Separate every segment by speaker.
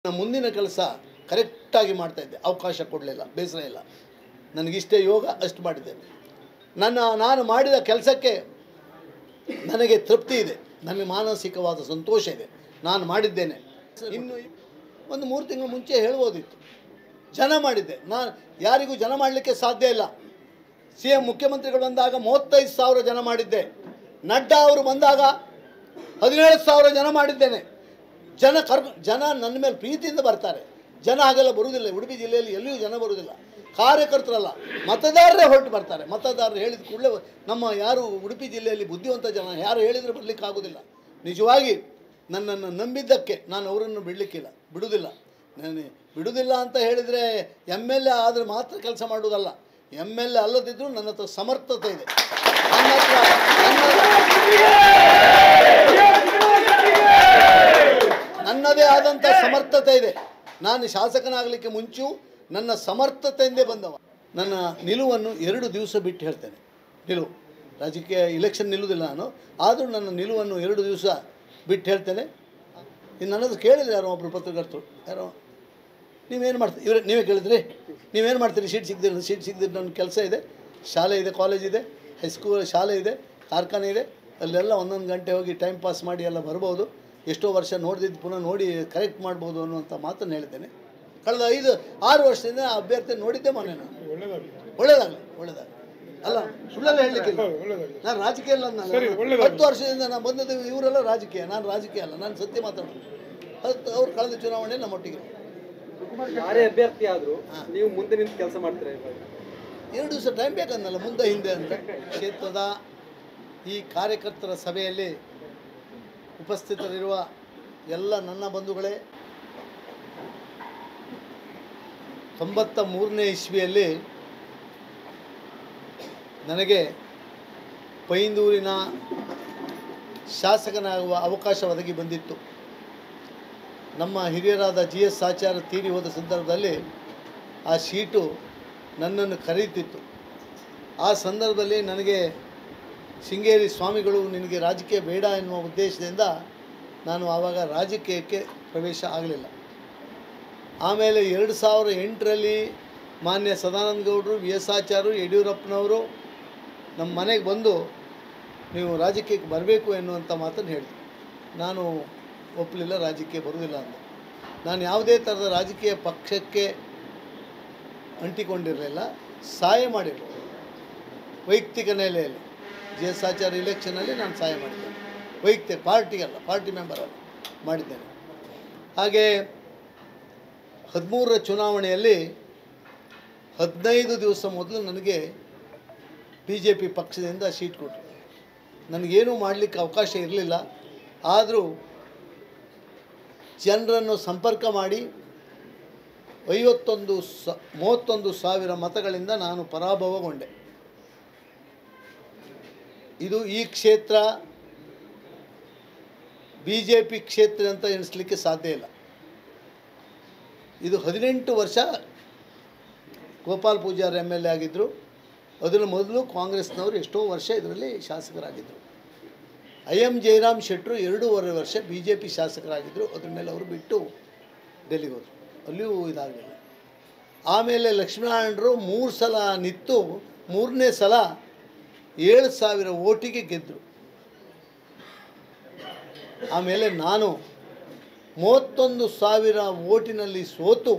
Speaker 1: ನನ್ನ ಮುಂದಿನ ಕೆಲಸ ಕರೆಕ್ಟಾಗಿ ಮಾಡ್ತಾಯಿದ್ದೆ ಅವಕಾಶ ಕೊಡಲಿಲ್ಲ ಬೇಸರ ಇಲ್ಲ ನನಗಿಷ್ಟೇ ಯೋಗ ಅಷ್ಟು ಮಾಡಿದ್ದೇನೆ ನನ್ನ ನಾನು ಮಾಡಿದ ಕೆಲಸಕ್ಕೆ ನನಗೆ ತೃಪ್ತಿ ಇದೆ ನನಗೆ ಮಾನಸಿಕವಾದ ಸಂತೋಷ ಇದೆ ನಾನು ಮಾಡಿದ್ದೇನೆ ಇನ್ನು ಒಂದು ಮೂರು ತಿಂಗಳು ಮುಂಚೆ ಹೇಳ್ಬೋದಿತ್ತು ಜನ ಮಾಡಿದ್ದೆ ನಾನು ಯಾರಿಗೂ ಜನ ಮಾಡಲಿಕ್ಕೆ ಸಾಧ್ಯ ಇಲ್ಲ ಸಿ ಎಂ ಮುಖ್ಯಮಂತ್ರಿಗಳು ಬಂದಾಗ ಮೂವತ್ತೈದು ಸಾವಿರ ಜನ ಮಾಡಿದ್ದೆ ನಡ್ಡಾ ಅವರು ಬಂದಾಗ ಹದಿನೇಳು ಸಾವಿರ ಜನ ಮಾಡಿದ್ದೇನೆ ಜನ ಕರ್ ಜನ ನನ್ನ ಮೇಲೆ ಪ್ರೀತಿಯಿಂದ ಬರ್ತಾರೆ ಜನ ಹಾಗೆಲ್ಲ ಬರುವುದಿಲ್ಲ ಉಡುಪಿ ಜಿಲ್ಲೆಯಲ್ಲಿ ಎಲ್ಲಿಯೂ ಜನ ಬರುವುದಿಲ್ಲ ಕಾರ್ಯಕರ್ತರಲ್ಲ ಮತದಾರರೇ ಹೊರಟು ಬರ್ತಾರೆ ಮತದಾರರು ಹೇಳಿದ ಕೂಡಲೇ ನಮ್ಮ ಯಾರು ಉಡುಪಿ ಜಿಲ್ಲೆಯಲ್ಲಿ ಬುದ್ಧಿವಂತ ಜನ ಯಾರು ಹೇಳಿದರೆ ಬರಲಿಕ್ಕೆ ಆಗೋದಿಲ್ಲ ನಿಜವಾಗಿ ನನ್ನನ್ನು ನಂಬಿದ್ದಕ್ಕೆ ನಾನು ಅವರನ್ನು ಬಿಡಲಿಕ್ಕಿಲ್ಲ ಬಿಡುವುದಿಲ್ಲ ನಾನು ಬಿಡುವುದಿಲ್ಲ ಅಂತ ಹೇಳಿದರೆ ಎಮ್ ಎಲ್ ಎ ಆದರೆ ಮಾತ್ರ ಕೆಲಸ ಮಾಡುವುದಲ್ಲ ಎಮ್ ಎಲ್ ಎ ಅಲ್ಲದಿದ್ದರೂ ನನ್ನ ಹತ್ರ ಸಮರ್ಥತೆ ಇದೆ ನನ್ನ ಹತ್ರ ನನ್ನ ನನ್ನದೇ ಆದಂಥ ಸಮರ್ಥತೆ ಇದೆ ನಾನು ಶಾಸಕನಾಗಲಿಕ್ಕೆ ಮುಂಚು ನನ್ನ ಸಮರ್ಥತೆಯಿಂದೇ ಬಂದವ ನನ್ನ ನಿಲುವನ್ನು ಎರಡು ದಿವಸ ಬಿಟ್ಟು ಹೇಳ್ತೇನೆ ನಿಲುವು ರಾಜಕೀಯ ಇಲೆಕ್ಷನ್ ನಿಲ್ಲುವುದಿಲ್ಲ ನಾನು ಆದರೂ ನನ್ನ ನಿಲುವನ್ನು ಎರಡು ದಿವಸ ಬಿಟ್ಟು ಹೇಳ್ತೇನೆ ಇನ್ನು ನನ್ನದು ಕೇಳಿದ್ರೆ ಯಾರೋ ಒಬ್ಬರು ಪತ್ರಕರ್ತರು ಯಾರೋ ನೀವೇನು ಮಾಡ್ತೀರಿ ಇವರೇ ನೀವೇ ಕೇಳಿದ್ರಿ ನೀವೇನು ಮಾಡ್ತೀರಿ ಸೀಟ್ ಸಿಗದಿಲ್ಲ ಸೀಟ್ ಸಿಗದಿದ್ದು ನನ್ನ ಕೆಲಸ ಇದೆ ಶಾಲೆ ಇದೆ ಕಾಲೇಜ್ ಇದೆ ಹೈಸ್ಕೂಲ್ ಶಾಲೆ ಇದೆ ಕಾರ್ಖಾನೆ ಇದೆ ಅಲ್ಲೆಲ್ಲ ಒಂದೊಂದು ಗಂಟೆ ಹೋಗಿ ಟೈಮ್ ಪಾಸ್ ಮಾಡಿ ಎಲ್ಲ ಬರ್ಬೋದು ಎಷ್ಟೋ ವರ್ಷ ನೋಡಿದ್ದು ಪುನಃ ನೋಡಿ ಕರೆಕ್ಟ್ ಮಾಡ್ಬೋದು ಅನ್ನುವಂಥ ಮಾತನ್ನು ಹೇಳಿದ್ದೇನೆ ಕಳೆದ ಐದು ಆರು ವರ್ಷದಿಂದ ಆ ಅಭ್ಯರ್ಥಿ ನೋಡಿದ್ದೆ ಮೊನ್ನೆ ನಾನು ಒಳ್ಳೇದಾಗಲಿ ಒಳ್ಳೇದಾಗಲಿ ಅಲ್ಲ ಸುಳ್ಳೆಲ್ಲ ಹೇಳಲಿಕ್ಕಿಲ್ಲ ನಾನು ರಾಜಕೀಯ ಅಲ್ಲ ನಾನು
Speaker 2: ಸರಿ, ಒಳ್ಳೆದಾಗ್ಲಿ.
Speaker 1: ಹತ್ತು ವರ್ಷದಿಂದ ನಾನು ಬಂದದ್ದು ಇವರೆಲ್ಲ ರಾಜಕೀಯ ನಾನು ರಾಜಕೀಯ ಅಲ್ಲ ನಾನು ಸತ್ಯ ಮಾತಾಡೋದು ಹತ್ತು ಅವ್ರು ಕಳೆದ ಚುನಾವಣೆ ನಮ್ಮೊಟ್ಟಿಗೆ
Speaker 3: ಯಾರೇ ಅಭ್ಯರ್ಥಿ ಆದ್ರೂ ನೀವು ಮುಂದೆ ನಿಂತು ಕೆಲಸ ಮಾಡ್ತೀರಾ ಇವಾಗ
Speaker 1: ಎರಡು ದಿವಸ ಟೈಮ್ ಬೇಕಂದಲ್ಲ ಮುಂದೆ ಹಿಂದೆ ಅಂತ ಕ್ಷೇತ್ರದ ಈ ಕಾರ್ಯಕರ್ತರ ಸಭೆಯಲ್ಲಿ ಉಪಸ್ಥಿತರಿರುವ ಎಲ್ಲ ನನ್ನ ಬಂಧುಗಳೇ ತೊಂಬತ್ತ ಮೂರನೇ ಇಸ್ವಿಯಲ್ಲಿ ನನಗೆ ಪೈಂದೂರಿನ ಶಾಸಕನಾಗುವ ಅವಕಾಶ ಒದಗಿ ಬಂದಿತ್ತು ನಮ್ಮ ಹಿರಿಯರಾದ ಜಿ ಎಸ್ ಆಚಾರ್ಯ ತೀರಿ ಹೋದ ಸಂದರ್ಭದಲ್ಲಿ ಆ ಸೀಟು ನನ್ನನ್ನು ಕರೆಯುತ್ತಿತ್ತು ಆ ಸಂದರ್ಭದಲ್ಲಿ ನನಗೆ ಶೃಂಗೇರಿ ಸ್ವಾಮಿಗಳು ನಿನಗೆ ರಾಜಕೀಯ ಬೇಡ ಎನ್ನುವ ಉದ್ದೇಶದಿಂದ ನಾನು ಆವಾಗ ರಾಜಕೀಯಕ್ಕೆ ಪ್ರವೇಶ ಆಗಲಿಲ್ಲ ಆಮೇಲೆ ಎರಡು ಸಾವಿರ ಎಂಟರಲ್ಲಿ ಮಾನ್ಯ ಸದಾನಂದ ಗೌಡರು ವಿ ಎಸ್ ಆಚಾರ್ಯರು ಯಡಿಯೂರಪ್ಪನವರು ನಮ್ಮ ಮನೆಗೆ ಬಂದು ನೀವು ರಾಜಕೀಯಕ್ಕೆ ಬರಬೇಕು ಎನ್ನುವಂಥ ಮಾತನ್ನು ಹೇಳಿದ್ರು ನಾನು ಒಪ್ಪಲಿಲ್ಲ ರಾಜಕೀಯ ಬರುವುದಿಲ್ಲ ಅಂತ ನಾನು ಯಾವುದೇ ಥರದ ರಾಜಕೀಯ ಪಕ್ಷಕ್ಕೆ ಅಂಟಿಕೊಂಡಿರಲಿಲ್ಲ ಸಹಾಯ ಮಾಡಿರಲಿಲ್ಲ ವೈಯಕ್ತಿಕ ನೆಲೆಯಲ್ಲಿ ಜಿ ಎಸ್ ಆಚಾರ್ಯ ಇಲೆಕ್ಷನಲ್ಲಿ ನಾನು ಸಹಾಯ ಮಾಡಿದ್ದೇನೆ ವೈಯಕ್ತಿಕ ಪಾರ್ಟಿಗಲ್ಲ ಪಾರ್ಟಿ ಮೆಂಬರ್ ಅಲ್ಲ ಮಾಡಿದ್ದೇನೆ ಹಾಗೆ ಹದಿಮೂರರ ಚುನಾವಣೆಯಲ್ಲಿ ಹದಿನೈದು ದಿವಸ ಮೊದಲು ನನಗೆ ಬಿ ಜೆ ಪಿ ಪಕ್ಷದಿಂದ ಸೀಟ್ ಕೊಟ್ಟರು ನನಗೇನೂ ಮಾಡಲಿಕ್ಕೆ ಅವಕಾಶ ಇರಲಿಲ್ಲ ಆದರೂ ಜನರನ್ನು ಸಂಪರ್ಕ ಮಾಡಿ ಐವತ್ತೊಂದು ಸ ಮೂವತ್ತೊಂದು ಸಾವಿರ ಮತಗಳಿಂದ ನಾನು ಪರಾಭವಗೊಂಡೆ ಇದು ಈ ಕ್ಷೇತ್ರ ಬಿ ಜೆ ಪಿ ಕ್ಷೇತ್ರ ಅಂತ ಎಣಿಸ್ಲಿಕ್ಕೆ ಸಾಧ್ಯ ಇಲ್ಲ ಇದು ಹದಿನೆಂಟು ವರ್ಷ Gopal Poojary M L A ಆಗಿದ್ದರು ಅದರ ಮೊದಲು ಕಾಂಗ್ರೆಸ್ನವರು ಎಷ್ಟೋ ವರ್ಷ ಇದರಲ್ಲಿ ಶಾಸಕರಾಗಿದ್ದರು ಐ ಎಮ್ ಜಯರಾಮ್ ಶೆಟ್ಟರು ಎರಡೂವರೆ ವರ್ಷ ಬಿ ಜೆ ಪಿ ಶಾಸಕರಾಗಿದ್ದರು ಅದ್ರ ಮೇಲೆ ಅವರು ಬಿಟ್ಟು ಡೆಲ್ಲಿಗೆ ಹೋದರು ಅಲ್ಲಿಯೂ ಇದಾಗಲಿಲ್ಲ ಆಮೇಲೆ ಲಕ್ಷ್ಮೀನಾರಾಯಣರು ಮೂರು ಸಲ ನಿಂತು ಮೂರನೇ ಸಲ ಏಳು ಸಾವಿರ ಓಟಿಗೆ ಗೆದ್ದರು ಆಮೇಲೆ ನಾನು ಮೂವತ್ತೊಂದು ಸಾವಿರ ಓಟಿನಲ್ಲಿ ಸೋತು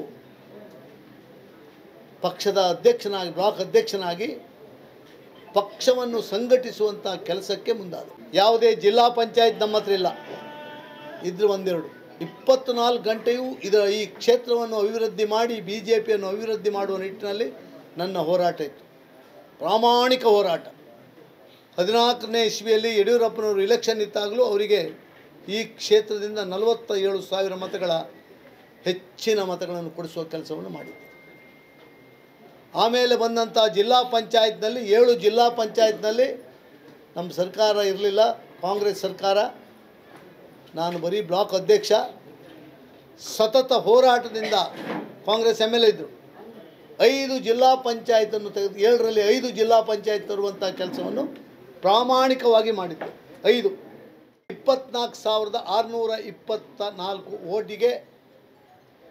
Speaker 1: ಪಕ್ಷದ ಅಧ್ಯಕ್ಷನಾಗಿ ಬ್ಲಾಕ್ ಅಧ್ಯಕ್ಷನಾಗಿ ಪಕ್ಷವನ್ನು ಸಂಘಟಿಸುವಂಥ ಕೆಲಸಕ್ಕೆ ಮುಂದಾದ ಯಾವುದೇ ಜಿಲ್ಲಾ ಪಂಚಾಯತ್ ನಮ್ಮ ಹತ್ರ ಇಲ್ಲ ಇದ್ರ ಒಂದೆರಡು ಇಪ್ಪತ್ತ್ನಾಲ್ಕು ಗಂಟೆಯೂ ಇದರ ಈ ಕ್ಷೇತ್ರವನ್ನು ಅಭಿವೃದ್ಧಿ ಮಾಡಿ ಬಿ ಜೆ ಪಿಯನ್ನು ಅಭಿವೃದ್ಧಿ ಮಾಡುವ ನಿಟ್ಟಿನಲ್ಲಿ ನನ್ನ ಹೋರಾಟ ಇತ್ತು ಪ್ರಾಮಾಣಿಕ ಹೋರಾಟ ಹದಿನಾಲ್ಕನೇ ಇಸ್ವಿಯಲ್ಲಿ ಯಡಿಯೂರಪ್ಪನವರು ಇಲೆಕ್ಷನ್ ಇತ್ತಾಗಲೂ ಅವರಿಗೆ ಈ ಕ್ಷೇತ್ರದಿಂದ ನಲವತ್ತ ಏಳು ಸಾವಿರ ಮತಗಳ ಹೆಚ್ಚಿನ ಮತಗಳನ್ನು ಕೊಡಿಸುವ ಕೆಲಸವನ್ನು ಮಾಡಿದ್ದೆ ಆಮೇಲೆ ಬಂದಂಥ ಜಿಲ್ಲಾ ಪಂಚಾಯತ್ನಲ್ಲಿ ಏಳು ಜಿಲ್ಲಾ ಪಂಚಾಯತ್ನಲ್ಲಿ ನಮ್ಮ ಸರ್ಕಾರ ಇರಲಿಲ್ಲ ಕಾಂಗ್ರೆಸ್ ಸರ್ಕಾರ ನಾನು ಬರೀ ಬ್ಲಾಕ್ ಅಧ್ಯಕ್ಷ ಸತತ ಹೋರಾಟದಿಂದ ಕಾಂಗ್ರೆಸ್ ಎಮ್ ಎಲ್ ಎ ಇದ್ದರು ಐದು ಜಿಲ್ಲಾ ಪಂಚಾಯತನ್ನು ತೆಗೆದು ಏಳರಲ್ಲಿ ಐದು ಜಿಲ್ಲಾ ಪಂಚಾಯತ್ ತರುವಂಥ ಕೆಲಸವನ್ನು ಪ್ರಾಮಾಣಿಕವಾಗಿ ಮಾಡಿದ್ದೆ ಐದು ಇಪ್ಪತ್ನಾಲ್ಕು ಸಾವಿರದ ಆರುನೂರ ಇಪ್ಪತ್ತ ನಾಲ್ಕು ಓಟಿಗೆ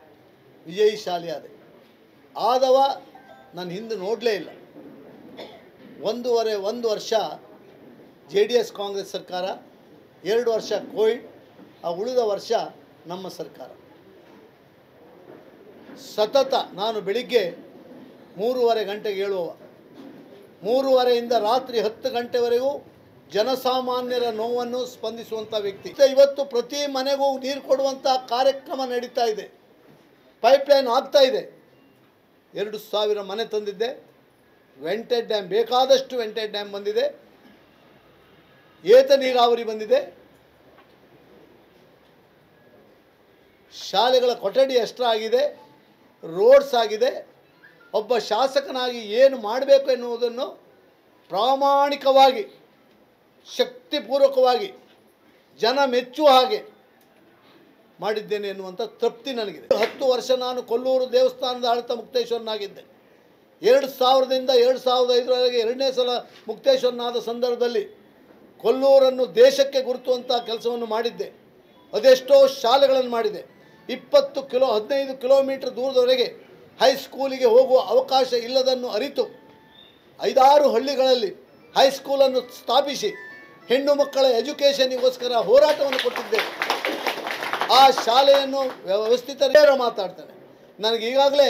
Speaker 1: ವಿಜಯಿಶಾಲಿ ಆದೆ ಆದವ ನಾನು ಹಿಂದೆ ನೋಡಲೇ ಇಲ್ಲ ಒಂದೂವರೆ ಒಂದು ವರ್ಷ ಜೆ ಡಿ ಎಸ್ ಕಾಂಗ್ರೆಸ್ ಸರ್ಕಾರ ಎರಡು ವರ್ಷ ಕೋವಿಡ್ ಆ ಉಳಿದ ವರ್ಷ ನಮ್ಮ ಸರ್ಕಾರ ಸತತ ನಾನು ಬೆಳಿಗ್ಗೆ ಮೂರುವರೆ ಗಂಟೆಗೆ ಹೇಳುವ ಮೂರುವರೆಯಿಂದ ರಾತ್ರಿ ಹತ್ತು ಗಂಟೆವರೆಗೂ ಜನಸಾಮಾನ್ಯರ ನೋವನ್ನು ಸ್ಪಂದಿಸುವಂಥ ವ್ಯಕ್ತಿ ಇವತ್ತು ಪ್ರತಿ ಮನೆಗೂ ನೀರು ಕೊಡುವಂಥ ಕಾರ್ಯಕ್ರಮ ನಡೀತಾ ಇದೆ ಪೈಪ್ಲೈನ್ ಆಗ್ತಾ ಇದೆ ಎರಡು ಸಾವಿರ ಮನೆ ತಂದಿದ್ದೆ ವೆಂಟೆಡ್ ಡ್ಯಾಮ್ ಬೇಕಾದಷ್ಟು ವೆಂಟೆಡ್ ಡ್ಯಾಮ್ ಬಂದಿದೆ ಏತ ನೀರಾವರಿ ಬಂದಿದೆ ಶಾಲೆಗಳ ಕೊಠಡಿ ಎಷ್ಟರ ಆಗಿದೆ ರೋಡ್ಸ್ ಆಗಿದೆ ಒಬ್ಬ ಶಾಸಕನಾಗಿ ಏನು ಮಾಡಬೇಕು ಎನ್ನುವುದನ್ನು ಪ್ರಾಮಾಣಿಕವಾಗಿ ಶಕ್ತಿಪೂರ್ವಕವಾಗಿ ಜನ ಮೆಚ್ಚುವ ಹಾಗೆ ಮಾಡಿದ್ದೇನೆ ಎನ್ನುವಂಥ ತೃಪ್ತಿ ನನಗಿದೆ ಹತ್ತು ವರ್ಷ ನಾನು ಕೊಲ್ಲೂರು ದೇವಸ್ಥಾನದ ಆಡಳಿತ ಮುಕ್ತೇಶ್ವರನಾಗಿದ್ದೆ ಎರಡು ಸಾವಿರದಿಂದ ಎರಡು ಸಾವಿರದ ಐದರವರೆಗೆ ಎರಡನೇ ಸಲ ಮುಕ್ತೇಶ್ವರನಾದ ಸಂದರ್ಭದಲ್ಲಿ ಕೊಲ್ಲೂರನ್ನು ದೇಶಕ್ಕೆ ಗುರುತುವಂಥ ಕೆಲಸವನ್ನು ಮಾಡಿದ್ದೆ ಅದೆಷ್ಟೋ ಶಾಲೆಗಳನ್ನು ಮಾಡಿದೆ ಇಪ್ಪತ್ತು ಕಿಲೋ ಹದಿನೈದು ಕಿಲೋಮೀಟರ್ ದೂರದವರೆಗೆ ಹೈಸ್ಕೂಲಿಗೆ ಹೋಗುವ ಅವಕಾಶ ಇಲ್ಲದನ್ನು ಅರಿತು ಐದಾರು ಹಳ್ಳಿಗಳಲ್ಲಿ ಹೈಸ್ಕೂಲನ್ನು ಸ್ಥಾಪಿಸಿ ಹೆಣ್ಣು ಮಕ್ಕಳ ಎಜುಕೇಷನ್ನಿಗೋಸ್ಕರ ಹೋರಾಟವನ್ನು ಕೊಟ್ಟಿದ್ದೆ ಆ ಶಾಲೆಯನ್ನು ವ್ಯವಸ್ಥಿತ ಮಾತಾಡ್ತೇನೆ ನನಗೆ ಈಗಾಗಲೇ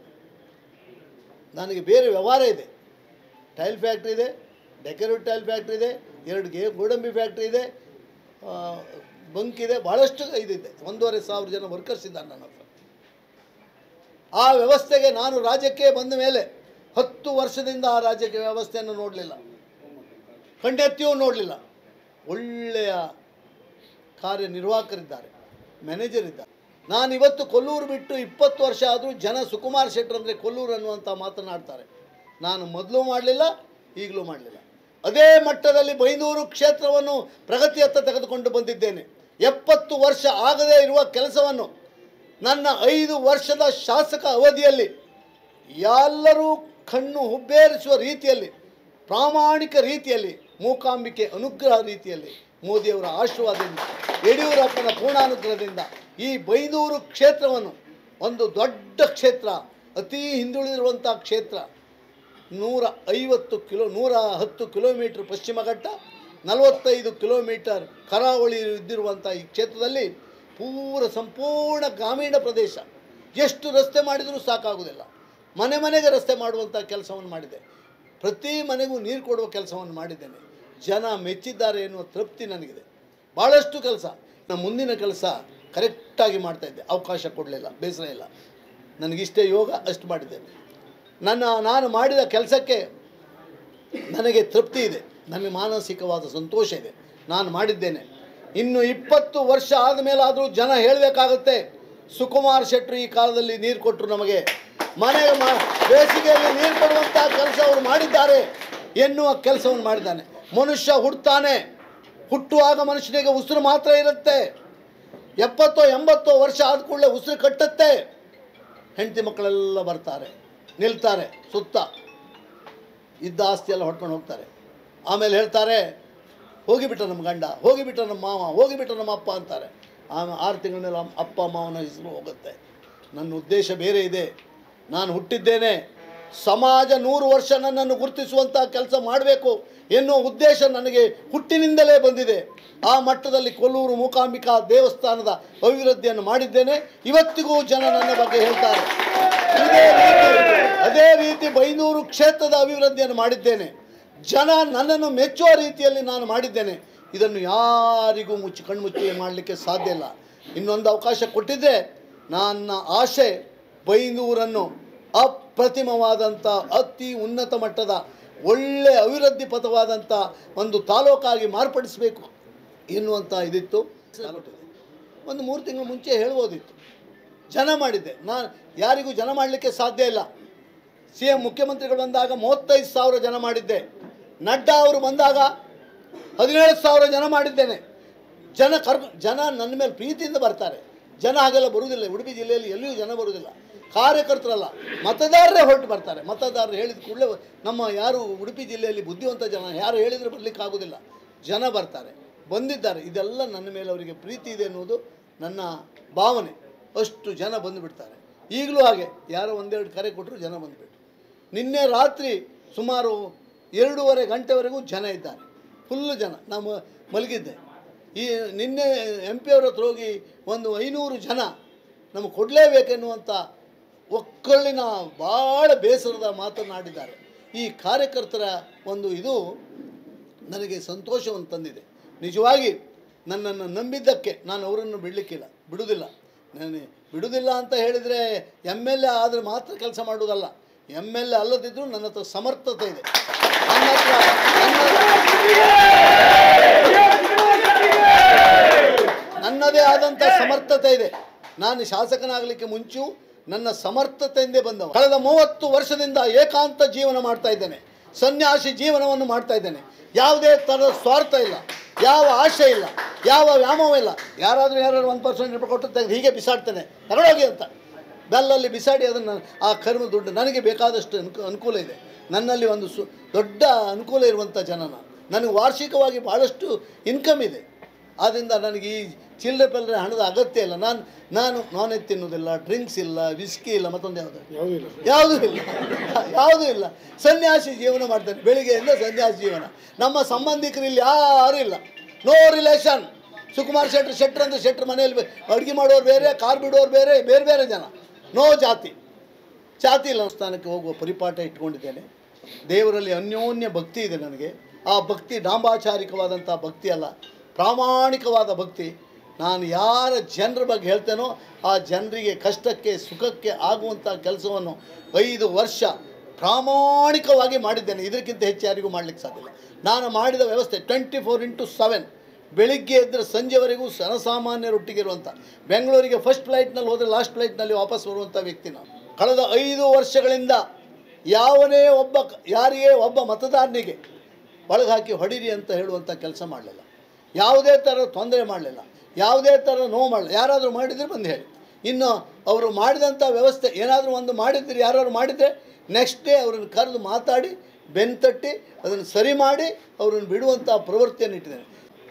Speaker 1: ನನಗೆ ಬೇರೆ ವ್ಯವಹಾರ ಇದೆ ಟೈಲ್ ಫ್ಯಾಕ್ಟ್ರಿ ಇದೆ ಡೆಕೋರೇಟ್ ಟೈಲ್ ಫ್ಯಾಕ್ಟ್ರಿ ಇದೆ ಎರಡು ಗೆ ಗೋಡಂಬಿ ಫ್ಯಾಕ್ಟ್ರಿ ಇದೆ ಆ, ಬಂಕ್ ಇದೆ ಭಾಳಷ್ಟು ಇದಿದೆ ಒಂದೂವರೆ ಸಾವಿರ ಜನ ವರ್ಕರ್ಸ್ ಇದ್ದಾರೆ ನನ್ನ ಹತ್ರ ಆ ವ್ಯವಸ್ಥೆಗೆ ನಾನು ರಾಜ್ಯಕ್ಕೆ ಬಂದ ಮೇಲೆ ಹತ್ತು ವರ್ಷದಿಂದ ಆ ರಾಜ್ಯಕ್ಕೆ ವ್ಯವಸ್ಥೆಯನ್ನು ನೋಡಲಿಲ್ಲ ಕಣ್ಣೆತ್ತಿಯೂ ನೋಡಲಿಲ್ಲ ಒಳ್ಳೆಯ ಕಾರ್ಯನಿರ್ವಾಹಕರಿದ್ದಾರೆ ಮ್ಯಾನೇಜರ್ ಇದ್ದಾರೆ ನಾನು ಇವತ್ತು ಕೊಲ್ಲೂರು ಬಿಟ್ಟು ಇಪ್ಪತ್ತು ವರ್ಷ ಆದರೂ ಜನ ಸುಕುಮಾರ್ ಶೆಟ್ಟರ್ ಅಂದರೆ ಕೊಲ್ಲೂರು ಅನ್ನುವಂಥ ಮಾತನಾಡ್ತಾರೆ ನಾನು ಮೊದಲು ಮಾಡಲಿಲ್ಲ ಈಗಲೂ ಮಾಡಲಿಲ್ಲ ಅದೇ ಮಟ್ಟದಲ್ಲಿ ಬೈಂದೂರು ಕ್ಷೇತ್ರವನ್ನು ಪ್ರಗತಿಯತ್ತ ತೆಗೆದುಕೊಂಡು ಬಂದಿದ್ದೇನೆ ಎಪ್ಪತ್ತು ವರ್ಷ ಆಗದೇ ಇರುವ ಕೆಲಸವನ್ನು ನನ್ನ ಐದು ವರ್ಷದ ಶಾಸಕ ಅವಧಿಯಲ್ಲಿ ಎಲ್ಲರೂ ಕಣ್ಣು ಹುಬ್ಬೇರಿಸುವ ರೀತಿಯಲ್ಲಿ ಪ್ರಾಮಾಣಿಕ ರೀತಿಯಲ್ಲಿ ಮೂಕಾಂಬಿಕೆ ಅನುಗ್ರಹ ರೀತಿಯಲ್ಲಿ ಮೋದಿಯವರ ಆಶೀರ್ವಾದದಿಂದ ಯಡಿಯೂರಪ್ಪನ ಪೂರ್ಣಾನುಗ್ರಹದಿಂದ ಈ ಬೈದೂರು ಕ್ಷೇತ್ರವನ್ನು ಒಂದು ದೊಡ್ಡ ಕ್ಷೇತ್ರ ಅತೀ ಹಿಂದುಳಿದಿರುವಂಥ ಕ್ಷೇತ್ರ ನೂರ ಐವತ್ತು ಕಿಲೋ ನೂರ ಹತ್ತು ಕಿಲೋಮೀಟ್ರ್ ಪಶ್ಚಿಮ ಘಟ್ಟ ನಲವತ್ತೈದು ಕಿಲೋಮೀಟರ್ ಕರಾವಳಿ ಇದ್ದಿರುವಂಥ ಈ ಕ್ಷೇತ್ರದಲ್ಲಿ ಪೂರ ಸಂಪೂರ್ಣ ಗ್ರಾಮೀಣ ಪ್ರದೇಶ ಎಷ್ಟು ರಸ್ತೆ ಮಾಡಿದರೂ ಸಾಕಾಗುವುದಿಲ್ಲ ಮನೆ ಮನೆಗೆ ರಸ್ತೆ ಮಾಡುವಂಥ ಕೆಲಸವನ್ನು ಮಾಡಿದೆ ಪ್ರತಿ ಮನೆಗೂ ನೀರು ಕೊಡುವ ಕೆಲಸವನ್ನು ಮಾಡಿದ್ದೇನೆ ಜನ ಮೆಚ್ಚಿದ್ದಾರೆ ಎನ್ನುವ ತೃಪ್ತಿ ನನಗಿದೆ ಭಾಳಷ್ಟು ಕೆಲಸ ನಾನು ಮುಂದಿನ ಕೆಲಸ ಕರೆಕ್ಟಾಗಿ ಮಾಡ್ತಾಯಿದ್ದೆ ಅವಕಾಶ ಕೊಡಲಿಲ್ಲ ಬೇಸರ ಇಲ್ಲ ನನಗಿಷ್ಟೇ ಯೋಗ ಅಷ್ಟು ಮಾಡಿದ್ದೇನೆ ನನ್ನ ನಾನು ಮಾಡಿದ ಕೆಲಸಕ್ಕೆ ನನಗೆ ತೃಪ್ತಿ ಇದೆ ನನಗೆ ಮಾನಸಿಕವಾದ ಸಂತೋಷ ಇದೆ ನಾನು ಮಾಡಿದ್ದೇನೆ ಇನ್ನು ಇಪ್ಪತ್ತು ವರ್ಷ ಆದಮೇಲಾದರೂ ಜನ ಹೇಳಬೇಕಾಗತ್ತೆ ಸುಕುಮಾರ್ ಶೆಟ್ಟರು ಈ ಕಾಲದಲ್ಲಿ ನೀರು ಕೊಟ್ಟರು ನಮಗೆ ಮನೆಗೆ ಮಾ ಬೇಸಿಗೆಯಲ್ಲಿ ನೀರು ಕೊಡುವಂಥ ಕೆಲಸ ಅವರು ಮಾಡಿದ್ದಾರೆ ಎನ್ನುವ ಕೆಲಸವನ್ನು ಮಾಡಿದ್ದಾನೆ ಮನುಷ್ಯ ಹುಡ್ತಾನೆ ಹುಟ್ಟುವಾಗ ಮನುಷ್ಯನಿಗೆ ಉಸಿರು ಮಾತ್ರ ಇರುತ್ತೆ ಎಪ್ಪತ್ತೋ ಎಂಬತ್ತೋ ವರ್ಷ ಆದ ಕೂಡಲೇ ಉಸಿರು ಕಟ್ಟುತ್ತೆ ಹೆಂಡತಿ ಮಕ್ಕಳೆಲ್ಲ ಬರ್ತಾರೆ ನಿಲ್ತಾರೆ ಸುತ್ತ ಇದ್ದ ಆಸ್ತಿ ಎಲ್ಲ ಹೊಡ್ಕೊಂಡು ಹೋಗ್ತಾರೆ ಆಮೇಲೆ ಹೇಳ್ತಾರೆ ಹೋಗಿಬಿಟ್ಟ ನಮ್ಮ ಗಂಡ ಹೋಗಿಬಿಟ್ಟ ನಮ್ಮ ಮಾವ ಹೋಗಿಬಿಟ್ಟ ನಮ್ಮ ಅಪ್ಪ ಅಂತಾರೆ ಆಮೇಲೆ ಆರು ತಿಂಗಳ ಮೇಲೆ ಅಮ್ಮ- ಅಪ್ಪ ಮಾವನ ಹೆಸರು ಹೋಗುತ್ತೆ ನನ್ನ ಉದ್ದೇಶ ಬೇರೆ ಇದೆ ನಾನು ಹುಟ್ಟಿದ್ದೇನೆ ಸಮಾಜ ನೂರು ವರ್ಷ ನನ್ನನ್ನು ಗುರುತಿಸುವಂಥ ಕೆಲಸ ಮಾಡಬೇಕು ಎನ್ನುವ ಉದ್ದೇಶ ನನಗೆ ಹುಟ್ಟಿನಿಂದಲೇ ಬಂದಿದೆ ಆ ಮಟ್ಟದಲ್ಲಿ ಕೊಲ್ಲೂರು ಮೂಕಾಂಬಿಕಾ ದೇವಸ್ಥಾನದ ಅಭಿವೃದ್ಧಿಯನ್ನು ಮಾಡಿದ್ದೇನೆ ಇವತ್ತಿಗೂ ಜನ ನನ್ನ ಬಗ್ಗೆ ಹೇಳ್ತಾರೆ ಇದೇ ರೀತಿ ಅದೇ ರೀತಿ ಬೈನೂರು ಕ್ಷೇತ್ರದ ಅಭಿವೃದ್ಧಿಯನ್ನು ಮಾಡಿದ್ದೇನೆ ಜನ ನನ್ನನ್ನು ಮೆಚ್ಚುವ ರೀತಿಯಲ್ಲಿ ನಾನು ಮಾಡಿದ್ದೇನೆ ಇದನ್ನು ಯಾರಿಗೂ ಮುಚ್ಚಿ ಕಣ್ಮುಚ್ಚಿ ಮಾಡಲಿಕ್ಕೆ ಸಾಧ್ಯ ಇಲ್ಲ ಇನ್ನೊಂದು ಅವಕಾಶ ಕೊಟ್ಟಿದ್ದರೆ ನನ್ನ ಆಶೆ ಬೈಂದೂರನ್ನು ಅಪ್ರತಿಮವಾದಂಥ ಅತಿ ಉನ್ನತ ಮಟ್ಟದ ಒಳ್ಳೆಯ ಅಭಿವೃದ್ಧಿ ಪಥವಾದಂಥ ಒಂದು ತಾಲೂಕಾಗಿ ಮಾರ್ಪಡಿಸಬೇಕು ಎನ್ನುವಂಥ ಇದಿತ್ತು ಒಂದು ಮೂರು ತಿಂಗಳು ಮುಂಚೆ ಹೇಳ್ಬೋದಿತ್ತು ಜನ ಮಾಡಿದ್ದೆ ನಾನು ಯಾರಿಗೂ ಜನ ಮಾಡಲಿಕ್ಕೆ ಸಾಧ್ಯ ಇಲ್ಲ ಸಿ ಎಂ ಮುಖ್ಯಮಂತ್ರಿಗಳು ಬಂದಾಗ ಮೂವತ್ತೈದು ಸಾವಿರ ಜನ ಮಾಡಿದ್ದೆ ನಡ್ಡಾ ಅವರು ಬಂದಾಗ ಹದಿನೇಳು ಸಾವಿರ ಜನ ಮಾಡಿದ್ದೇನೆ ಜನ ಕರ್ ಜನ ನನ್ನ ಮೇಲೆ ಪ್ರೀತಿಯಿಂದ ಬರ್ತಾರೆ ಜನ ಹಾಗೆಲ್ಲ ಬರುವುದಿಲ್ಲ ಉಡುಪಿ ಜಿಲ್ಲೆಯಲ್ಲಿ ಎಲ್ಲಿಯೂ ಜನ ಬರುವುದಿಲ್ಲ ಕಾರ್ಯಕರ್ತರಲ್ಲ ಮತದಾರರೇ ಹೊರಟು ಬರ್ತಾರೆ ಮತದಾರರು ಹೇಳಿದ ಕೂಡಲೇ ನಮ್ಮ ಯಾರು ಉಡುಪಿ ಜಿಲ್ಲೆಯಲ್ಲಿ ಬುದ್ಧಿವಂತ ಜನ ಯಾರು ಹೇಳಿದರೆ ಬರಲಿಕ್ಕೆ ಆಗೋದಿಲ್ಲ ಜನ ಬರ್ತಾರೆ ಬಂದಿದ್ದಾರೆ ಇದೆಲ್ಲ ನನ್ನ ಮೇಲೆ ಅವರಿಗೆ ಪ್ರೀತಿ ಇದೆ ಅನ್ನೋದು ನನ್ನ ಭಾವನೆ ಅಷ್ಟು ಜನ ಬಂದು ಬಿಡ್ತಾರೆ ಈಗಲೂ ಹಾಗೆ ಯಾರೋ ಒಂದೆರಡು ಕರೆ ಕೊಟ್ಟರು ಜನ ಬಂದುಬಿಟ್ಟು ನಿನ್ನೆ ರಾತ್ರಿ ಸುಮಾರು ಎರಡೂವರೆ ಗಂಟೆವರೆಗೂ ಜನ ಇದ್ದಾರೆ ಫುಲ್ಲು ಜನ ನಾವು ಮಲಗಿದ್ದೆ ಈ ನಿನ್ನೆ ಎಂ ಪಿ ಅವ್ರ ಹತ್ರ ಹೋಗಿ ಒಂದು ಐನೂರು ಜನ ನಮಗೆ ಕೊಡಲೇಬೇಕೆನ್ನುವಂಥ ಒಕ್ಕಳಿನ ಭಾಳ ಬೇಸರದ ಮಾತನಾಡಿದ್ದಾರೆ ಈ ಕಾರ್ಯಕರ್ತರ ಒಂದು ಇದು ನನಗೆ ಸಂತೋಷವನ್ನು ತಂದಿದೆ ನಿಜವಾಗಿ ನನ್ನನ್ನು ನಂಬಿದ್ದಕ್ಕೆ ನಾನು ಅವರನ್ನು ಬಿಡಲಿಕ್ಕಿಲ್ಲ ಬಿಡುವುದಿಲ್ಲ ನಾನು ಬಿಡುವುದಿಲ್ಲ ಅಂತ ಹೇಳಿದರೆ ಎಮ್ ಎಲ್ ಎ ಆದರೆ ಮಾತ್ರ ಕೆಲಸ ಮಾಡುವುದಲ್ಲ ಎಮ್ ಎಲ್ ಎ ಅಲ್ಲದಿದ್ದರೂ ನನ್ನ ಹತ್ರ ಸಮರ್ಥತೆ ಇದೆ ನನ್ನ ಹತ್ರ ನನ್ನ- ನನ್ನದೇ ಆದಂಥ ಸಮರ್ಥತೆ ಇದೆ ನಾನು ಶಾಸಕನಾಗಲಿಕ್ಕೆ ಮುಂಚು ನನ್ನ ಸಮರ್ಥತೆಯಿಂದೇ ಬಂದವ ಕಳೆದ ಮೂವತ್ತು ವರ್ಷದಿಂದ ಏಕಾಂತ ಜೀವನ ಮಾಡ್ತಾ ಇದ್ದೇನೆ ಸನ್ಯಾಸಿ ಜೀವನವನ್ನು ಮಾಡ್ತಾ ಇದ್ದೇನೆ ಯಾವುದೇ ಥರದ ಸ್ವಾರ್ಥ ಇಲ್ಲ ಯಾವ ಆಶೆ ಇಲ್ಲ ಯಾವ ವ್ಯಾಮೋಹ ಇಲ್ಲ ಯಾರಾದರೂ ಯಾರಾದ್ರು ಒಂದು ಪರ್ಸೆಂಟ್ ರೂಪಾಯಿ ಕೊಟ್ಟು ತೆಗೆದು ಹೀಗೆ ಬಿಸಾಡ್ತೇನೆ ತಗೊಳೋಗಿ ಅಂತ ಬೆಲ್ಲಲ್ಲಿ ಬಿಸಾಡಿ ಅದನ್ನು ಆ ಕರ್ಮ ದುಡ್ಡು ನನಗೆ ಬೇಕಾದಷ್ಟು ಅನುಕೂ ಅನುಕೂಲ ಇದೆ ನನ್ನಲ್ಲಿ ಒಂದು ಸು ದೊಡ್ಡ ಅನುಕೂಲ ಇರುವಂಥ ಜನ ನಾನು ನನಗೆ ವಾರ್ಷಿಕವಾಗಿ ಭಾಳಷ್ಟು ಇನ್ಕಮ್ ಇದೆ ಆದ್ದರಿಂದ ನನಗೆ ಈ ಚಿಲ್ಲರೆ ಪಲ್ಲರೆ ಹಣದ ಅಗತ್ಯ ಇಲ್ಲ ನಾನು ನಾನು ನಾನ್ ವೆಜ್ ತಿನ್ನೋದಿಲ್ಲ ಡ್ರಿಂಕ್ಸ್ ಇಲ್ಲ ವಿಸ್ಕಿ ಇಲ್ಲ ಮತ್ತೊಂದು ಯಾವುದು ಯಾವುದೂ ಇಲ್ಲ ಯಾವುದೂ ಇಲ್ಲ ಸನ್ಯಾಸಿ ಜೀವನ ಮಾಡ್ತೇನೆ ಬೆಳಿಗ್ಗೆಯಿಂದ ಸನ್ಯಾಸಿ ಜೀವನ ನಮ್ಮ ಸಂಬಂಧಿಕರು ಇಲ್ಲಿ ಯಾರೂ ಇಲ್ಲ ನೋ ರಿಲೇಷನ್ ಸುಕುಮಾರ್ ಶೆಟ್ರ್ ಶೆಟ್ರ್ ಅಂದರೆ ಶೆಟ್ರ್ ಮನೆಯಲ್ಲಿ ಅಡುಗೆ ಮಾಡೋರು ಬೇರೆ ಕಾರ್ ಬಿಡೋರು ಬೇರೆ ಬೇರೆ ಬೇರೆ ಜನ ನೋ ಜಾತಿ ಜಾತಿ ಇಲ್ಲ ಸ್ಥಾನಕ್ಕೆ ಹೋಗುವ ಪರಿಪಾಠ ಇಟ್ಕೊಂಡಿದ್ದೇನೆ ದೇವರಲ್ಲಿ ಅನ್ಯೋನ್ಯ ಭಕ್ತಿ ಇದೆ ನನಗೆ ಆ ಭಕ್ತಿ ಡಾಂಬಾಚಾರಿಕವಾದಂಥ ಭಕ್ತಿ ಅಲ್ಲ ಪ್ರಾಮಾಣಿಕವಾದ ಭಕ್ತಿ ನಾನು ಯಾರ ಜನರ ಬಗ್ಗೆ ಹೇಳ್ತೇನೋ ಆ ಜನರಿಗೆ ಕಷ್ಟಕ್ಕೆ ಸುಖಕ್ಕೆ ಆಗುವಂಥ ಕೆಲಸವನ್ನು ಐದು ವರ್ಷ ಪ್ರಾಮಾಣಿಕವಾಗಿ ಮಾಡಿದ್ದೇನೆ ಇದಕ್ಕಿಂತ ಹೆಚ್ಚು ಯಾರಿಗೂ ಮಾಡಲಿಕ್ಕೆ ಸಾಧ್ಯ ಇಲ್ಲ ನಾನು ಮಾಡಿದ ವ್ಯವಸ್ಥೆ ಟ್ವೆಂಟಿ ಫೋರ್ ಇಂಟು ಸೆವೆನ್ ಬೆಳಿಗ್ಗೆ ಎದ್ದರೆ ಸಂಜೆವರೆಗೂ ಜನಸಾಮಾನ್ಯರೊಟ್ಟಿಗೆ ಇರುವಂಥ ಬೆಂಗಳೂರಿಗೆ ಫಸ್ಟ್ ಫ್ಲೈಟ್ನಲ್ಲಿ ಹೋದರೆ ಲಾಸ್ಟ್ ಫ್ಲೈಟ್ನಲ್ಲಿ ವಾಪಸ್ ಬರುವಂಥ ವ್ಯಕ್ತಿ ನಾನು ಕಳೆದ ಐದು ವರ್ಷಗಳಿಂದ ಯಾವನೇ ಒಬ್ಬ ಕ- ಯಾರಿಗೇ ಒಬ್ಬ ಮತದಾರನಿಗೆ ಒಳಗೆ ಹಾಕಿ ಹೊಡೀರಿ ಅಂತ ಹೇಳುವಂಥ ಕೆಲಸ ಮಾಡಲಿಲ್ಲ ಯಾವುದೇ ಥರ ತೊಂದರೆ ಮಾಡಲಿಲ್ಲ ಯಾವುದೇ ಥರ ನೋವು ಮಾಡಲಿಲ್ಲ ಯಾರಾದರೂ ಮಾಡಿದರೆ ಬಂದು ಹೇಳಿ ಇನ್ನು ಅವರು ಮಾಡಿದಂಥ ವ್ಯವಸ್ಥೆ ಏನಾದರೂ ಒಂದು ಮಾಡಿದ್ರೆ ಯಾರಾದ್ರು ಮಾಡಿದರೆ ನೆಕ್ಸ್ಟ್ ಡೇ ಅವರನ್ನು ಕರೆದು ಮಾತಾಡಿ ಬೆನ್ತಟ್ಟಿ ಅದನ್ನು ಸರಿ ಮಾಡಿ ಅವರನ್ನು ಬಿಡುವಂಥ ಪ್ರವೃತ್ತಿಯನ್ನು ಇಟ್ಟಿದ್ದೇನೆ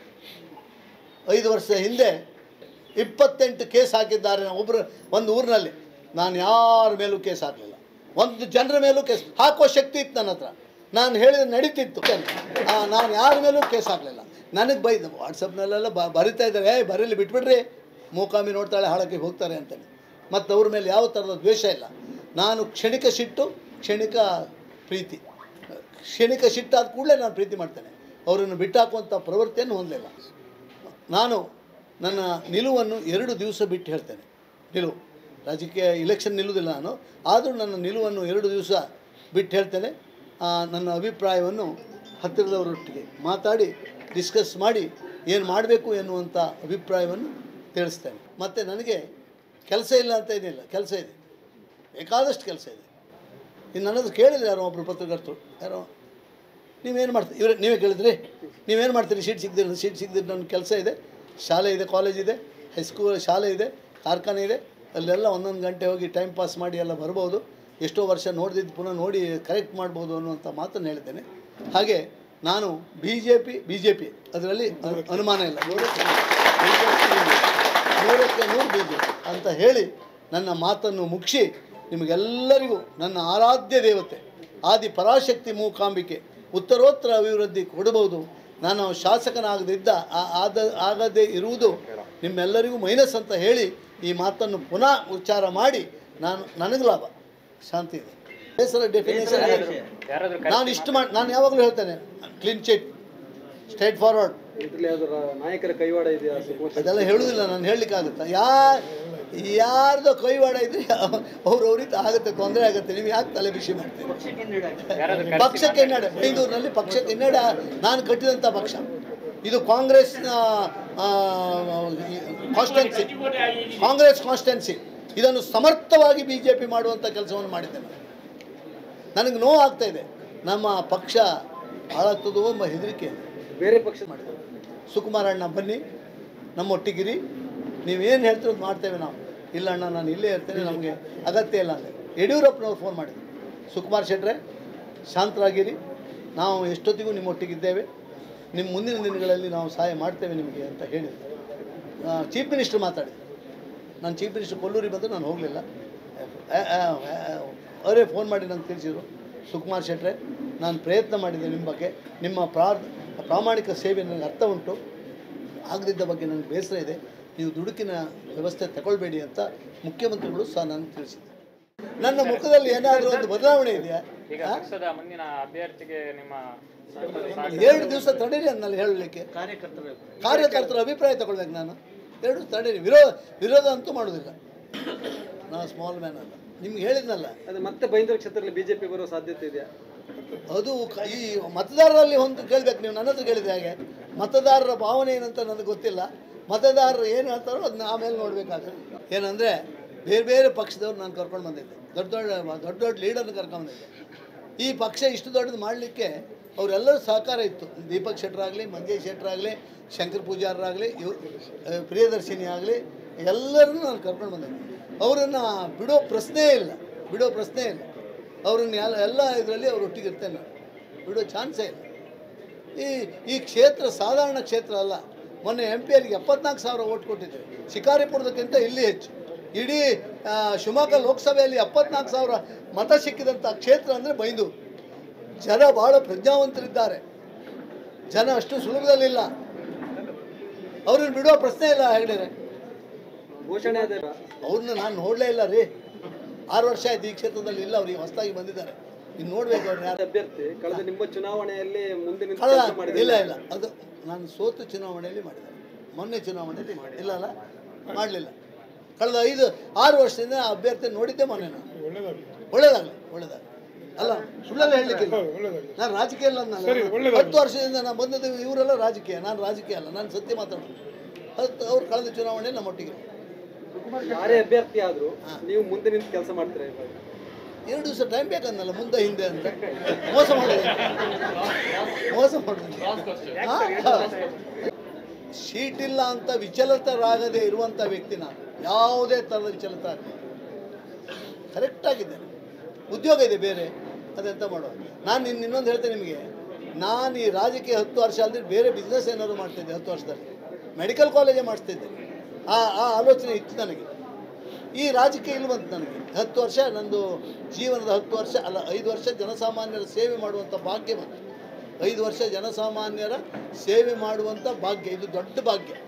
Speaker 1: ಐದು ವರ್ಷ ಹಿಂದೆ ಇಪ್ಪತ್ತೆಂಟು ಕೇಸ್ ಹಾಕಿದ್ದಾರೆ ಒಬ್ಬರು ಒಂದು ಊರಿನಲ್ಲಿ ನಾನು ಯಾರ ಮೇಲೂ ಕೇಸ್ ಹಾಕಲಿಲ್ಲ ಒಂದು ಜನರ ಮೇಲೂ ಕೇಸ್ ಹಾಕುವ ಶಕ್ತಿ ಇತ್ತು ನನ್ನ ಹತ್ರ ನಾನು ಹೇಳಿದ್ರೆ ನಡೀತಿತ್ತು ಆ, ನಾನು ಯಾರ ಮೇಲೂ ಕೇಸ್ ಹಾಕಲಿಲ್ಲ ನನಗೆ ಬೈದು ವಾಟ್ಸಪ್ನಲ್ಲೆಲ್ಲ ಬ ಬರಿತಾ ಇದ್ದಾರೆ ಏಯ್ ಬರೀಲಿ ಬಿಟ್ಬಿಡ್ರಿ ಮೂಕಾಮಿ ನೋಡ್ತಾಳೆ ಹಾಳಕ್ಕೆ ಹೋಗ್ತಾರೆ ಅಂತೇಳಿ ಮತ್ತು ಅವ್ರ ಮೇಲೆ ಯಾವ ಥರದ ದ್ವೇಷ ಇಲ್ಲ ನಾನು ಕ್ಷಣಿಕ ಸಿಟ್ಟು ಕ್ಷಣಿಕ ಪ್ರೀತಿ ಕ್ಷಣಿಕ ಸಿಟ್ಟಾದ ಕೂಡಲೇ ನಾನು ಪ್ರೀತಿ ಮಾಡ್ತೇನೆ ಅವರನ್ನು ಬಿಟ್ಟಾಕುವಂಥ ಪ್ರವೃತ್ತಿಯನ್ನು ಹೊಂದಲಿಲ್ಲ ನಾನು ನನ್ನ ನಿಲುವನ್ನು ಎರಡು ದಿವಸ ಬಿಟ್ಟು ಹೇಳ್ತೇನೆ ನಿಲುವು ರಾಜಕೀಯ ಇಲೆಕ್ಷನ್ ನಿಲ್ಲುವುದಿಲ್ಲ ನಾನು ಆದರೂ ನನ್ನ ನಿಲುವನ್ನು ಎರಡು ದಿವಸ ಬಿಟ್ಟು ಹೇಳ್ತೇನೆ ಆ, ನನ್ನ ಅಭಿಪ್ರಾಯವನ್ನು ಹತ್ತಿರದವರೊಟ್ಟಿಗೆ ಮಾತಾಡಿ ಡಿಸ್ಕಸ್ ಮಾಡಿ ಏನು ಮಾಡಬೇಕು ಎನ್ನುವಂಥ ಅಭಿಪ್ರಾಯವನ್ನು ತಿಳಿಸ್ತೇನೆ ಮತ್ತು ನನಗೆ ಕೆಲಸ ಇಲ್ಲ ಅಂತ ಏನಿಲ್ಲ ಕೆಲಸ ಇದೆ ಬೇಕಾದಷ್ಟು ಕೆಲಸ ಇದೆ ಇನ್ನು ನನ್ನದು ಕೇಳಿದ್ರೆ ಯಾರೋ ಒಬ್ಬರು ಪತ್ರಕರ್ತರು ಯಾರೋ ನೀವೇನು ಮಾಡ್ತೀರಿ ಇವ್ರೆ ನೀವೇ ಕೇಳಿದ್ರಿ ನೀವೇನು ಮಾಡ್ತೀರಿ ಸೀಟ್ ಸಿಗ್ದಿರ ಸೀಟ್ ಸಿಗ್ದಿರ ನನ್ನ ಕೆಲಸ ಇದೆ ಶಾಲೆ ಇದೆ ಕಾಲೇಜ್ ಇದೆ ಹೈಸ್ಕೂಲ್ ಶಾಲೆ ಇದೆ ಕಾರ್ಖಾನೆ ಇದೆ ಅಲ್ಲೆಲ್ಲ ಒಂದೊಂದು ಗಂಟೆ ಹೋಗಿ ಟೈಮ್ ಪಾಸ್ ಮಾಡಿ ಎಲ್ಲ ಬರ್ಬೋದು ಎಷ್ಟೋ ವರ್ಷ ನೋಡಿದ್ದು ಪುನಃ ನೋಡಿ ಕರೆಕ್ಟ್ ಮಾಡ್ಬೋದು ಅನ್ನುವಂಥ ಮಾತನ್ನು ಹೇಳ್ತೇನೆ ಹಾಗೆ ನಾನು B J P B J P ಅದರಲ್ಲಿ ಅನು- ಅನುಮಾನ ಇಲ್ಲ ನೂರಕ್ಕೆ ನೂರಕ್ಕೆ ನೂರು ಬಿ ಜೆ ಪಿ ಅಂತ ಹೇಳಿ ನನ್ನ ಮಾತನ್ನು ಮುಗಿಸಿ ನಿಮಗೆಲ್ಲರಿಗೂ ನನ್ನ ಆರಾಧ್ಯ ದೇವತೆ ಆದಿ ಪರಾಶಕ್ತಿ ಮೂಕಾಂಬಿಕೆ ಉತ್ತರೋತ್ತರ ಅಭಿವೃದ್ಧಿ ಕೊಡಬಹುದು ನಾನು ಶಾಸಕನಾಗದಿದ್ದ ಆ- ಆದ ಆಗದೇ ಇರುವುದು ನಿಮ್ಮೆಲ್ಲರಿಗೂ ಮೈನಸ್ ಅಂತ ಹೇಳಿ ಈ ಮಾತನ್ನು ಪುನಃ ಉಚ್ಚಾರ ಮಾಡಿ ನಾನು ನನಗೆ ಲಾಭ ಶಾಂತಿ ಇದೆ ಹೆಸರ ಡೆಫಿನೇಷನ್ ನಾನು ಇಷ್ಟು ಮಾಡಿ ನಾನು ಯಾವಾಗಲೂ ಹೇಳ್ತೇನೆ ಕ್ಲೀನ್ ಚಿಟ್ ಸ್ಟ್ರೈಟ್ ಫಾರ್ವರ್ಡ್
Speaker 3: ಇದ್ರಲ್ಲಿ ಯಾವ್ದಾರ ನಾಯಕರ ಕೈವಾಡ ಇದೆಯಾ ಸುಕುಮಾರ್ ಶೆಟ್ಟಿ?
Speaker 1: ಅದೆಲ್ಲ ಹೇಳುವುದಿಲ್ಲ ನಾನು ಹೇಳಲಿಕ್ಕಾಗುತ್ತಾ ಯಾ ಯಾರ್ದೋ ಕೈವಾಡ ಇದ್ರೆ ಅವ್ರು ಅವ್ರಿಗೆ ಆಗುತ್ತೆ ತೊಂದರೆ ಆಗುತ್ತೆ ನೀವು ಯಾಕೆ ತಲೆ ಬಿಸಿ ಮಾಡ್ತೀರಿ ಪಕ್ಷಕ್ಕೆ ಹಿನ್ನಡೆ ಬೈಂದೂರಿನಲ್ಲಿ ಪಕ್ಷಕ್ಕೆ ಹಿನ್ನಡೆ ನಾನು ಕಟ್ಟಿದಂಥ ಪಕ್ಷ ಇದು ಕಾಂಗ್ರೆಸ್ನ ಕಾನ್ಸ್ಟೆನ್ಸಿ ಕಾಂಗ್ರೆಸ್ ಕಾನ್ಸ್ಟೆನ್ಸಿ ಇದನ್ನು ಸಮರ್ಥವಾಗಿ ಬಿ ಜೆ ಪಿ ಮಾಡುವಂಥ ಕೆಲಸವನ್ನು ಮಾಡಿದ್ದೇನೆ ನನಗೆ ನೋವು ಆಗ್ತಾ ಇದೆ ನಮ್ಮ ಪಕ್ಷ ಹಾಳಾಗ್ತದೋ ಎಂಬ ಹೆದರಿಕೆ ಇದೆ.
Speaker 3: ಬೇರೆ ಪಕ್ಷ
Speaker 1: ಮಾಡಿದ್ದಾರೆ ಸುಕುಮಾರ್ ಅಣ್ಣ ಬನ್ನಿ ನಮ್ಮೊಟ್ಟಿಗಿರಿ ನೀವೇನು ಹೇಳ್ತೀರೋ ಅದ್ ಮಾಡ್ತೇವೆ ನಾವು ಇಲ್ಲ ಅಣ್ಣ ನಾನು ಇಲ್ಲೇ ಇರ್ತೇನೆ ನಮಗೆ ಅಗತ್ಯ ಇಲ್ಲ ಅಂದರೆ ಯಡಿಯೂರಪ್ಪನವ್ರು ಫೋನ್ ಮಾಡಿದ್ರು ಸುಕುಮಾರ್ ಶೆಟ್ರೆ ಶಾಂತರಾಗಿರಿ ನಾವು ಎಷ್ಟೊತ್ತಿಗೂ ನಿಮ್ಮೊಟ್ಟಿಗಿದ್ದೇವೆ ನಿಮ್ಮ ಮುಂದಿನ ದಿನಗಳಲ್ಲಿ ನಾವು ಸಹಾಯ ಮಾಡ್ತೇವೆ ನಿಮಗೆ ಅಂತ ಹೇಳಿದ್ರು ಚೀಫ್ ಮಿನಿಸ್ಟರ್ ಮಾತಾಡಿದ್ರು ನಾನು ಚೀಫ್ ಮಿನಿಸ್ಟರ್ ಕೊಲ್ಲೂರಿಗೆ ಬಂದು ನಾನು ಹೋಗಲಿಲ್ಲ ಆ, ಆ, ಆ, ಅವರೇ ಫೋನ್ ಮಾಡಿ ನಂಗೆ ತಿಳಿಸಿದರು ಸುಕುಮಾರ್ ಶೆಟ್ರೆ ನಾನು ಪ್ರಯತ್ನ ಮಾಡಿದ್ದೆ ನಿಮ್ಮ ಬಗ್ಗೆ ನಿಮ್ಮ ಪ್ರಾರ್ ಪ್ರಾಮಾಣಿಕ ಸೇವೆ ನನಗೆ ಅರ್ಥ ಉಂಟು ಆಗದಿದ್ದ ಬಗ್ಗೆ ನನಗೆ ಬೇಸರ ಇದೆ ನೀವು ದುಡುಕಿನ ವ್ಯವಸ್ಥೆ ತಗೊಳ್ಬೇಡಿ ಅಂತ ಮುಖ್ಯಮಂತ್ರಿಗಳು ಸಹ ನನಗೆ ತಿಳಿಸಿದ್ದಾರೆ ನನ್ನ ಮುಖದಲ್ಲಿ ಏನಾದರೂ ಒಂದು ಬದಲಾವಣೆ ಇದೆಯಾ
Speaker 2: ಈಗ ಪಕ್ಷದ ಮುಂದಿನ ಅಭ್ಯರ್ಥಿಗೆ ನಿಮ್ಮ
Speaker 1: ಎರಡು ದಿವಸ ತಡೀರಿ ಅನ್ನಲ್ಲ ಹೇಳಲಿಕ್ಕೆ ಕಾರ್ಯಕರ್ತರ ಅಭಿಪ್ರಾಯ ತಗೊಳ್ಬೇಕು ನಾನು ಎರಡು ದಿವಸ ತಡೀರಿ ವಿರೋಧ ವಿರೋಧ ಅಂತೂ ಮಾಡೋದಿಲ್ಲ ನಾವು ಸ್ಮಾಲ್ ಮ್ಯಾನ್ ಅಲ್ಲ ನಿಮ್ಗೆ ಹೇಳಿದ್ನಲ್ಲ
Speaker 3: ಅದು ಮತ್ತೆ ಬೈಂದ್ರ ಕ್ಷೇತ್ರದಲ್ಲಿ ಬಿಜೆಪಿ ಬರೋ ಸಾಧ್ಯತೆ ಇದೆಯಾ
Speaker 1: ಅದು ಕ- ಈ ಮತದಾರರಲ್ಲಿ ಒಂದು ಕೇಳ್ಬೇಕು ನೀವು ನನ್ನ ಹತ್ರ ಕೇಳಿದ್ರೆ ಹಾಗೆ ಮತದಾರರ ಭಾವನೆ ಏನಂತ ನನಗೆ ಗೊತ್ತಿಲ್ಲ ಮತದಾರರು ಏನು ಹೇಳ್ತಾರೋ ಅದನ್ನ ಆಮೇಲೆ ನೋಡಬೇಕಾಗುತ್ತೆ ಏನಂದರೆ ಬೇರೆ ಬೇರೆ ಪಕ್ಷದವ್ರು ನಾನು ಕರ್ಕೊಂಡು ಬಂದಿದ್ದೆ ದೊಡ್ಡ ದೊಡ್ಡ ದೊಡ್ಡ ದೊಡ್ಡ ಲೀಡರ್ನ ಕರ್ಕೊಂಡು ಬಂದಿದ್ದೆ ಈ ಪಕ್ಷ ಇಷ್ಟು ದೊಡ್ಡದು ಮಾಡಲಿಕ್ಕೆ ಅವರೆಲ್ಲರೂ ಸಹಕಾರ ಇತ್ತು ದೀಪಕ್ ಶೆಟ್ಟರಾಗಲಿ ಮಂಜೇಶ್ ಶೆಟ್ಟರಾಗಲಿ ಶಂಕರ್ ಪೂಜಾರರಾಗಲಿ ಇವ್ ಆ, ಪ್ರಿಯದರ್ಶಿನಿ ಆಗಲಿ ಎಲ್ಲರನ್ನೂ ನಾನು ಕರ್ಕೊಂಡು ಬಂದಿದ್ದೆ ಅವರನ್ನು ಬಿಡೋ ಪ್ರಶ್ನೆಯೇ ಇಲ್ಲ ಬಿಡೋ ಪ್ರಶ್ನೆ ಇಲ್ಲ ಅವ್ರನ್ನ ಎಲ್ಲ ಎಲ್ಲ ಇದರಲ್ಲಿ ಅವ್ರು ಒಟ್ಟಿಗೆ ಇರ್ತೇನೆ ನಾನು ಬಿಡೋ ಚಾನ್ಸೇ ಇಲ್ಲ ಈ ಈ ಕ್ಷೇತ್ರ ಸಾಧಾರಣ ಕ್ಷೇತ್ರ ಅಲ್ಲ ಮೊನ್ನೆ ಎಂ ಪಿ ಅವರಿಗೆ ಎಪ್ಪತ್ನಾಲ್ಕು ಸಾವಿರ ಓಟ್ ಕೊಟ್ಟಿದ್ದೆ ಶಿಕಾರಿಪುರದಕ್ಕಿಂತ ಇಲ್ಲಿ ಹೆಚ್ಚು ಇಡೀ ಆ, ಶಿವಮೊಗ್ಗ ಲೋಕಸಭೆಯಲ್ಲಿ ಎಪ್ಪತ್ನಾಲ್ಕು ಸಾವಿರ ಮತ ಸಿಕ್ಕಿದಂಥ ಕ್ಷೇತ್ರ ಅಂದರೆ ಬೈಂದೂರು ಜನ ಭಾಳ ಪ್ರಜ್ಞಾವಂತರಿದ್ದಾರೆ ಜನ ಅಷ್ಟು ಸುಲಭದಲ್ಲಿಲ್ಲ ಅವ್ರನ್ನ ಬಿಡೋ ಪ್ರಶ್ನೆ ಇಲ್ಲ ಹೆಗಡೆ
Speaker 3: ಘೋಷಣೆ ಆದ
Speaker 1: ಅವ್ರನ್ನ ನಾನು ನೋಡಲೇ ಇಲ್ಲ ರೀ ಆರು ವರ್ಷ ಆಯ್ತು ಈ ಕ್ಷೇತ್ರದಲ್ಲಿ ಇಲ್ಲ ಅವ್ರಿಗೆ ಹೊಸದಾಗಿ ಬಂದಿದ್ದಾರೆ ಇನ್ನು ನೋಡ್ಬೇಕು ಅವ್ರನ್ನ ಯಾರು
Speaker 3: ಅಭ್ಯರ್ಥಿ ಕಳೆದ ನಿಮ್ಮ ಚುನಾವಣೆಯಲ್ಲಿ ಮುಂದೆ ನಿಂತು
Speaker 1: ಕಳೆದ
Speaker 3: ಕೆಲಸ ಮಾಡಿದ್ರು
Speaker 1: ಇಲ್ಲ ಇಲ್ಲ ಅದು ನಾನು ಸೋತು ಚುನಾವಣೆಯಲ್ಲಿ ಮಾಡಿದೆ ಮೊನ್ನೆ ಚುನಾವಣೆಯಲ್ಲಿ ಮಾಡಿ ಇಲ್ಲ ಅಲ್ಲ ಮಾಡಲಿಲ್ಲ ಕಳೆದ ಐದು ಆರು ವರ್ಷದಿಂದ ಆ ಅಭ್ಯರ್ಥಿ ನೋಡಿದ್ದೆ ಮೊನ್ನೆ ನಾನು ಒಳ್ಳೇದಾಗಲಿ ಒಳ್ಳೇದಾಗಲಿ ಅಲ್ಲ ಸುಳ್ಳೆಲ್ಲ ಹೇಳಲಿಕ್ಕೆ ನಾನು ರಾಜಕೀಯ ಅಲ್ಲ ನಾನು ಹತ್ತು ವರ್ಷದಿಂದ ನಾನು ಬಂದದ್ದು ಇವರೆಲ್ಲ ರಾಜಕೀಯ ನಾನು ರಾಜಕೀಯ ಅಲ್ಲ ನಾನು ಸತ್ಯ ಮಾತಾಡೋದು ಹತ್ತು ಅವ್ರು ಕಳೆದ ಚುನಾವಣೆಯಲ್ಲಿ ನಮ್ಮೊಟ್ಟಿಗೆ
Speaker 3: ಯಾರೇ ಅಭ್ಯರ್ಥಿ ಆದ್ರೂ ನೀವು ಮುಂದೆ ನಿಂತು ಕೆಲಸ ಮಾಡ್ತೀರಾ ಇವಾಗ
Speaker 1: ಎರಡು ದಿವಸ ಟೈಮ್ ಬೇಕನ್ನಲ್ಲ ಮುಂದೆ ಹಿಂದೆ ಅಂತ ಮೋಸ ಮಾಡೋದು ಮೋಸ ಮಾಡೋದು ಹಾ? ಶೀಟ್ ಇಲ್ಲ ಅಂತ ವಿಚಲಿತರಾಗದೆ ಇರುವಂಥ ವ್ಯಕ್ತಿ ನಾನು ಯಾವುದೇ ಥರದ ವಿಚಲಿತ ಆಗಲ್ಲ ಕರೆಕ್ಟಾಗಿದ್ದೇನೆ ಉದ್ಯೋಗ ಇದೆ ಬೇರೆ ಅದೆಂತ ಮಾಡೋದು ನಾನು ಇನ್ನು ಇನ್ನೊಂದು ಹೇಳ್ತೇನೆ ನಿಮಗೆ ನಾನು ಈ ರಾಜಕೀಯ ಹತ್ತು ವರ್ಷ ಅಂದರೆ ಬೇರೆ ಬಿಸ್ನೆಸ್ ಏನಾದ್ರು ಮಾಡ್ತಿದ್ದೆ ಹತ್ತು ವರ್ಷದಲ್ಲಿ ಮೆಡಿಕಲ್ ಕಾಲೇಜೇ ಮಾಡಿಸ್ತಿದ್ದೆ ಆ ಆ ಆಲೋಚನೆ ಇತ್ತು ನನಗೆ ಈ ರಾಜಕೀಯ ಇಲ್ಲಿ ಬಂತು ನನಗೆ ಹತ್ತು ವರ್ಷ ನಂದು ಜೀವನದ ಹತ್ತು ವರ್ಷ ಅಲ್ಲ ಐದು ವರ್ಷ ಜನಸಾಮಾನ್ಯರ ಸೇವೆ ಮಾಡುವಂಥ ಭಾಗ್ಯ ಬಂತು ಐದು ವರ್ಷ ಜನಸಾಮಾನ್ಯರ ಸೇವೆ ಮಾಡುವಂಥ ಭಾಗ್ಯ ಇದು ದೊಡ್ಡ ಭಾಗ್ಯ